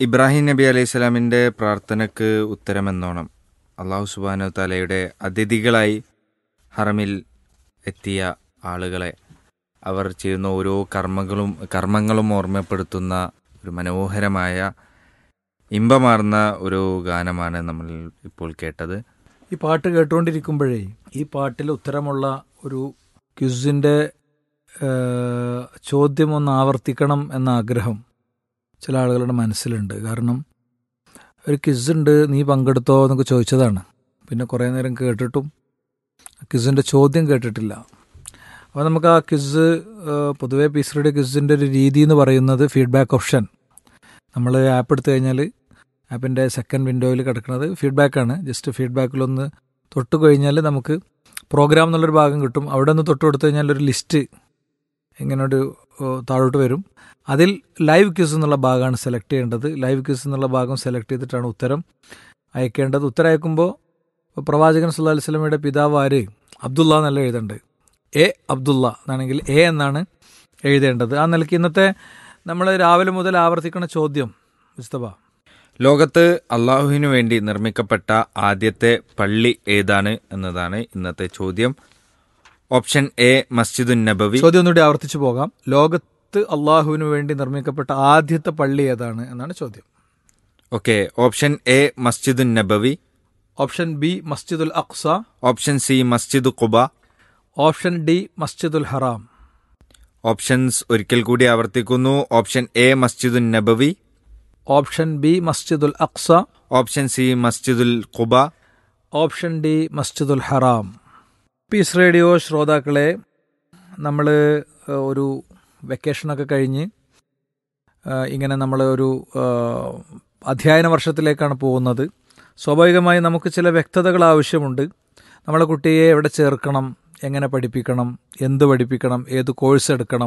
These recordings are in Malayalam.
ഇബ്രാഹിം നബി അലൈഹി സ്വലാമിൻ്റെ പ്രാർത്ഥനയ്ക്ക് ഉത്തരമെന്നോണം അള്ളാഹു സുബാനു താലയുടെ അതിഥികളായി ഹറമിൽ എത്തിയ ആളുകളെ അവർ ചെയ്യുന്ന ഓരോ കർമ്മങ്ങളും കർമ്മങ്ങളും ഓർമ്മപ്പെടുത്തുന്ന ഒരു മനോഹരമായ ഇമ്പമാർന്ന ഒരു ഗാനമാണ് നമ്മൾ ഇപ്പോൾ കേട്ടത് ഈ പാട്ട് കേട്ടുകൊണ്ടിരിക്കുമ്പോഴേ ഈ പാട്ടിൽ ഉത്തരമുള്ള ഒരു ക്യുസിൻ്റെ ചോദ്യം ഒന്ന് ആവർത്തിക്കണം എന്ന ആഗ്രഹം ചില ആളുകളുടെ മനസ്സിലുണ്ട് കാരണം ഒരു ക്വിസുണ്ട് നീ പങ്കെടുത്തോ എന്നൊക്കെ ചോദിച്ചതാണ് പിന്നെ കുറേ നേരം കേട്ടിട്ടും ക്വിസിൻ്റെ ചോദ്യം കേട്ടിട്ടില്ല അപ്പോൾ നമുക്ക് ആ ക്വിസ് പൊതുവേ പീസറുടെ ക്വിസിൻ്റെ ഒരു രീതി എന്ന് പറയുന്നത് ഫീഡ്ബാക്ക് ഓപ്ഷൻ നമ്മൾ ആപ്പ് എടുത്തു കഴിഞ്ഞാൽ ആപ്പിൻ്റെ സെക്കൻഡ് വിൻഡോയിൽ കിടക്കുന്നത് ഫീഡ്ബാക്കാണ് ജസ്റ്റ് ഫീഡ്ബാക്കിലൊന്ന് തൊട്ട് കഴിഞ്ഞാൽ നമുക്ക് പ്രോഗ്രാം എന്നുള്ളൊരു ഭാഗം കിട്ടും അവിടെ ഒന്ന് തൊട്ട് കൊടുത്തു കഴിഞ്ഞാൽ ഒരു ലിസ്റ്റ് ഇങ്ങനെ ഒരു ഓ, താഴോട്ട് വരും അതിൽ ലൈവ് ക്യൂസ് എന്നുള്ള ഭാഗമാണ് സെലക്ട് ചെയ്യേണ്ടത് ലൈവ് ക്യൂസ് എന്നുള്ള ഭാഗം സെലക്ട് ചെയ്തിട്ടാണ് ഉത്തരം അയക്കേണ്ടത് ഉത്തരം അയക്കുമ്പോൾ പ്രവാചകൻ സുല്ലാ അലൈഹി സ്വലമയുടെ പിതാവ് ആര് അബ്ദുള്ള എന്നല്ല എഴുതേണ്ടത് എ അബ്ദുള്ള എന്നാണെങ്കിൽ എ എന്നാണ് എഴുതേണ്ടത് ആ നിലയ്ക്ക് ഇന്നത്തെ നമ്മൾ രാവിലെ മുതൽ ആവർത്തിക്കുന്ന ചോദ്യം മുസ്തഫ ലോകത്ത് അള്ളാഹുവിനു വേണ്ടി നിർമ്മിക്കപ്പെട്ട ആദ്യത്തെ പള്ളി ഏതാണ് എന്നതാണ് ഇന്നത്തെ ചോദ്യം ഓപ്ഷൻ എ മസ്ജിദുൻ നബവി ചോദ്യം ഒന്നുകൂടി ആവർത്തിച്ചു പോകാം ലോകത്ത് അള്ളാഹുവിന് വേണ്ടി നിർമ്മിക്കപ്പെട്ട ആദ്യത്തെ പള്ളി ഏതാണ് എന്നാണ് ചോദ്യം ഓക്കെ ഓപ്ഷൻ എ മസ്ജിദുൻ നബവി ഓപ്ഷൻ ബി മസ്ജിദുൽ അക്സ ഓപ്ഷൻ സി മസ്ജിദ് ഖുബ ഓപ്ഷൻ ഡി മസ്ജിദുൽ ഹറാം ഓപ്ഷൻസ് ഒരിക്കൽ കൂടി ആവർത്തിക്കുന്നു ഓപ്ഷൻ എ മസ്ജിദുൻ നബവി ഓപ്ഷൻ ബി മസ്ജിദുൽ അക്സ ഓപ്ഷൻ സി മസ്ജിദുൽ ഖുബ ഓപ്ഷൻ ഡി മസ്ജിദുൽ ഹറാം പീസ് റേഡിയോ ശ്രോതാക്കളെ നമ്മൾ ഒരു വെക്കേഷനൊക്കെ കഴിഞ്ഞ് ആ, ഇങ്ങനെ നമ്മൾ ഒരു ആ, അധ്യയന വർഷത്തിലേക്കാണ് പോകുന്നത് സ്വാഭാവികമായി നമുക്ക് ചില വ്യക്തതകൾ ആവശ്യമുണ്ട് നമ്മളെ കുട്ടിയെ എവിടെ ചേർക്കണം എങ്ങനെ പഠിപ്പിക്കണം എന്ത് പഠിപ്പിക്കണം ഏത് കോഴ്സ് എടുക്കണം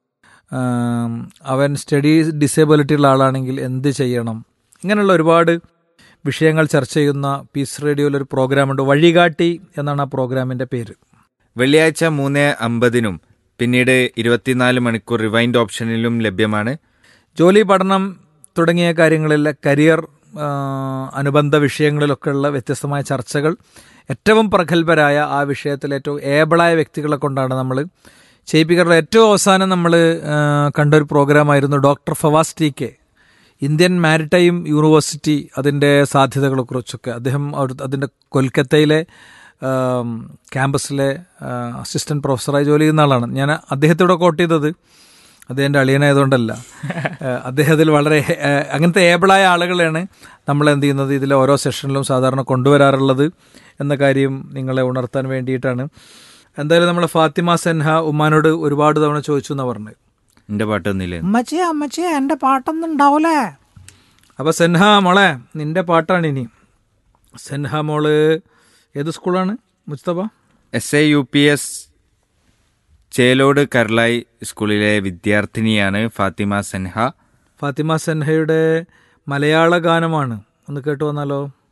ആം, അവൻ സ്റ്റഡി ഡിസേബിലിറ്റി ഉള്ള ആളാണെങ്കിൽ എന്ത് ചെയ്യണം ഇങ്ങനെയുള്ള ഒരുപാട് വിഷയങ്ങൾ ചർച്ച ചെയ്യുന്ന പീസ് റേഡിയോയിൽ ഒരു പ്രോഗ്രാമുണ്ട് വഴികാട്ടി എന്നാണ് ആ പ്രോഗ്രാമിൻ്റെ പേര് വെള്ളിയാഴ്ച മൂന്ന് അമ്പതിനും പിന്നീട് ഇരുപത്തിനാല് മണിക്കൂർ റിവൈൻഡ് ഓപ്ഷനിലും ലഭ്യമാണ് ജോലി പഠനം തുടങ്ങിയ കാര്യങ്ങളിൽ കരിയർ ആ, അനുബന്ധ വിഷയങ്ങളിലൊക്കെയുള്ള വ്യത്യസ്തമായ ചർച്ചകൾ ഏറ്റവും പ്രഗത്ഭരായ ആ വിഷയത്തിൽ ഏറ്റവും ഏബിളായ വ്യക്തികളെ കൊണ്ടാണ് നമ്മൾ ചെയ്യിപ്പിക്കാറുള്ളത് ഏറ്റവും അവസാനം നമ്മൾ കണ്ട ഒരു പ്രോഗ്രാമായിരുന്നു doctor Fawaz T K Indian maritime university അതിൻ്റെ സാധ്യതകളെക്കുറിച്ചൊക്കെ അദ്ദേഹം അവിടെ അതിൻ്റെ കൊൽക്കത്തയിലെ ആം, ക്യാമ്പസിലെ അസിസ്റ്റന്റ് പ്രൊഫസറായി ജോലി ചെയ്യുന്ന ആളാണ് ഞാൻ അദ്ദേഹത്തോടെ കോട്ട് ചെയ്തത് അദ്ദേഹത്തിൻ്റെ അളിയനായതുകൊണ്ടല്ല ഏഹ് അദ്ദേഹത്തിൽ വളരെ ഏഹ് അങ്ങനത്തെ ഏബിളായ ആളുകളെയാണ് നമ്മൾ എന്ത് ചെയ്യുന്നത് ഇതിലെ ഓരോ സെഷനിലും സാധാരണ കൊണ്ടുവരാറുള്ളത് എന്ന കാര്യം നിങ്ങളെ ഉണർത്താൻ വേണ്ടിയിട്ടാണ് എന്തായാലും നമ്മൾ ഫാത്തിമ സെൻഹ ഉമ്മാനോട് ഒരുപാട് തവണ ചോദിച്ചു എന്നാണ് പറഞ്ഞത് എന്റെ പാട്ട് ഒന്നില്ലേ അമ്മച്ചേ അമ്മച്ചേ എൻ്റെ പാട്ടൊന്നും ഉണ്ടാവൂലേ അപ്പോൾ സെൻഹ മോളെ നിന്റെ പാട്ടാണ് ഇനി സെൻഹ മോള് ഏത് സ്കൂളാണ് Mustafa S A U P S Chelode Karlayi സ്കൂളിലെ വിദ്യാർത്ഥിനിയാണ് ഫാത്തിമ സെൻഹ ഫാത്തിമ സെൻഹയുടെ മലയാള ഗാനമാണ് ഒന്ന് കേട്ടു വന്നാലോ